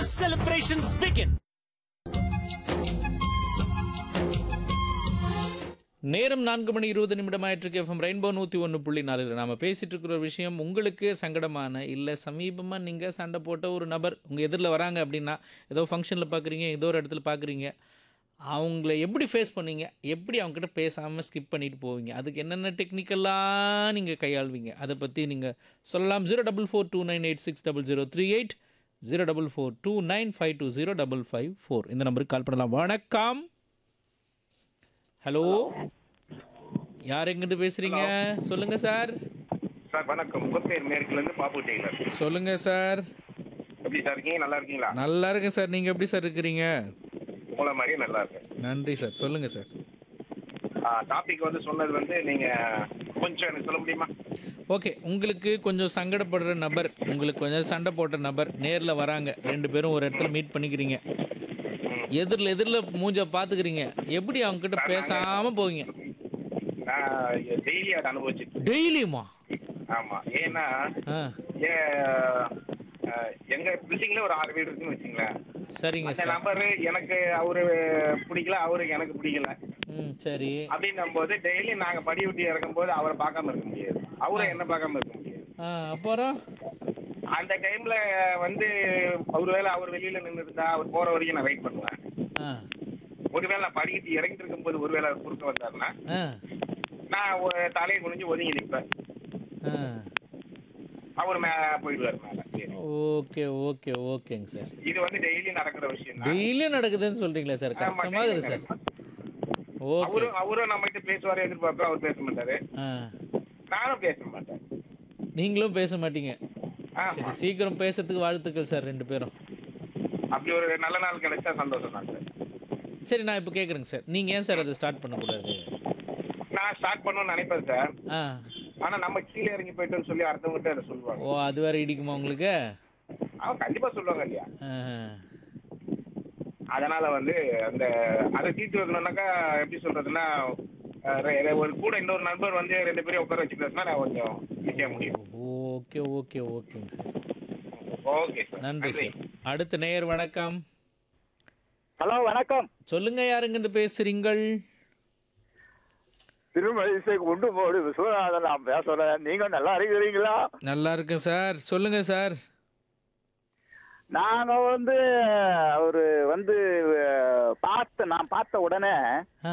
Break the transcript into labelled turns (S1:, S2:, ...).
S1: Celebrations begin.
S2: நேரம் நான்கு மணி இருபது நிமிடம் ஆயிட்டிருக்கு எஃப்எம் ரெயின்போ நூற்றி ஒன்று புள்ளி நாலில் நாம பேசிட்டு இருக்கிற ஒரு விஷயம் உங்களுக்கு சங்கடமான இல்லை சமீபமாக நீங்கள் சண்டை போட்ட ஒரு நபர் உங்கள் எதிரில் வராங்க அப்படின்னா ஏதோ ஃபங்க்ஷனில் பார்க்குறீங்க ஏதோ ஒரு இடத்துல பார்க்குறீங்க அவங்கள எப்படி ஃபேஸ் பண்ணீங்க எப்படி அவங்ககிட்ட பேசாமல் ஸ்கிப் பண்ணிட்டு போவீங்க அதுக்கு என்னென்ன டெக்னிக்கலாக நீங்கள் கையாள்வீங்க அதை பற்றி நீங்கள் சொல்லலாம் zero double four two nine eight six double zero three eight zero double four two nine five two zero double five four இந்த நம்பருக்கு கால் பண்ணலாம் வணக்கம் ஹலோ யார் எங்கிட்டு பேசுறீங்க சொல்லுங்க சார்
S3: சார் வணக்கம் முகப்பேர் மேற்குல இருந்து பாபு டெய்லர்
S2: சொல்லுங்க சார்
S3: எப்படி சார் இருக்கீங்க நல்லா இருக்கீங்களா
S2: நல்லா இருக்கேன் சார் நீங்க எப்படி சார் இருக்கிறீங்க
S3: உங்களை மாதிரியே நல்லா இருக்கேன்
S2: நன்றி சார் சொல்லுங்க சார்
S3: டாபிக் வந்து சொன்னது வந்து நீங்க கொஞ்சம் எனக்கு சொல்ல முடியுமா
S2: ஓகே உங்களுக்கு கொஞ்சம் சங்கடப்படுற நபர் உங்களுக்கு கொஞ்சம் சண்டை போட்ட நபர் நேரில் வராங்க ரெண்டு பேரும் ஒரு இடத்துல மீட் பண்ணிக்கிறீங்க எதிரில் எதிரில் மூஞ்ச பார்த்துக்கிறீங்க எப்படி அவங்க கிட்ட பேசாமல் போவீங்க
S3: நான் டெய்லி அதை அனுபவிச்சிட்டு
S2: டெய்லியுமா
S3: ஆமா ஏன்னா
S2: ஆ
S3: ஏ, அஹ், எங்க பில்டிங்ல ஒரு ஆறு வீடு இருக்குன்னு வச்சுங்களேன்
S2: சரிங்க
S3: அந்த
S2: சார்
S3: நபர் எனக்கு அவரு பிடிக்கல அவருக்கு எனக்கு பிடிக்கல
S2: ம் சரி
S3: அப்படின்னும் போது டெய்லி நாங்க படி விட்டு இறக்கும் போது அவரை பார்க்காம இருக்க முடியாது அவரை என்ன பார்க்காம இருக்க முடியாது
S2: ஆ அப்புறம்
S3: அந்த டைம்ல வந்து ஒருவேளை அவர் வெளியில நின்று இருந்தா அவர் போற வரைக்கும் நான் வெயிட் பண்ணுவேன்
S2: ஆ
S3: ஒருவேளை நான் படிக்கிட்டு இறங்கிட்டு இருக்கும்போது ஒருவேளை அவர் குறுக்க வந்தாருன்னா
S2: ஆ
S3: நான் ஒரு தலையை குனிஞ்சு ஒதுங்கி நிற்பேன்
S2: ஆ
S3: அவர் மே போயிடுவார் மேல
S2: ஓகே ஓகே ஓகேங்க சார்
S3: இது வந்து டெய்லி நடக்கிற விஷயம் தான்
S2: டெய்லியும் நடக்குதுன்னு சொல்றீங்களா சார் கஷ்டமாகுது சார் ஓகே
S3: அவரும் அவரும் நம்ம கிட்ட பேசுவாரு எதிர்பார்ப்பேன் அவர் பேச மாட்டாரு
S2: ஆ
S3: நானும் பேச மாட்டேன்
S2: நீங்களும் பேச மாட்டீங்க
S3: ஆமா
S2: சரி சீக்கிரம் பேசுறதுக்கு வாழ்த்துக்கள் சார் ரெண்டு பேரும்
S3: அப்படி ஒரு நல்ல நாள் கிடைச்சா சந்தோஷம் தான் சார்
S2: சரி நான் இப்போ கேட்குறேங்க சார் நீங்கள் ஏன் சார் அதை ஸ்டார்ட் பண்ணக்கூடாது
S3: நான் ஸ்டார்ட் பண்ணணும்னு நினைப்பேன் சார்
S2: ஆ
S3: ஆனா நம்ம கீழே இறங்கி போயிட்டோம்னு சொல்லி அடுத்தவங்ககிட்ட அதை சொல்லுவாங்க
S2: ஓ அது வேற இடிக்குமா உங்களுக்கு
S3: அவன் கண்டிப்பா சொல்லுவாங்க இல்லையா
S2: ஆ
S3: அதனால வந்து அந்த அதை தீர்த்து வைக்கணும்னாக்கா எப்படி சொல்றதுன்னா அஹ் ரெ- ஒரு கூட இன்னொரு நண்பர் வந்து ரெண்டு பேரையும் உட்கார வச்சு பேசினா நான் கொஞ்சம் நிக்க முடியும்
S2: ஓகே ஓகே ஓகேங்க சார்
S3: ஓகே சார்
S2: நன்றி சார் அடுத்த நேயர் வணக்கம்
S4: ஹலோ வணக்கம்
S2: சொல்லுங்க யாருங்கிட்டு பேசுறீங்கள்
S4: திருமழிசை குண்டு போடு விஸ்வநாதன் நான் பேசுறேன் நீங்க நல்லா இருக்கிறீங்களா
S2: நல்லா இருக்கேன் சார் சொல்லுங்க சார்
S4: நாங்க வந்து அவரு வந்து அஹ், பார்த்த நான் பார்த்த உடனே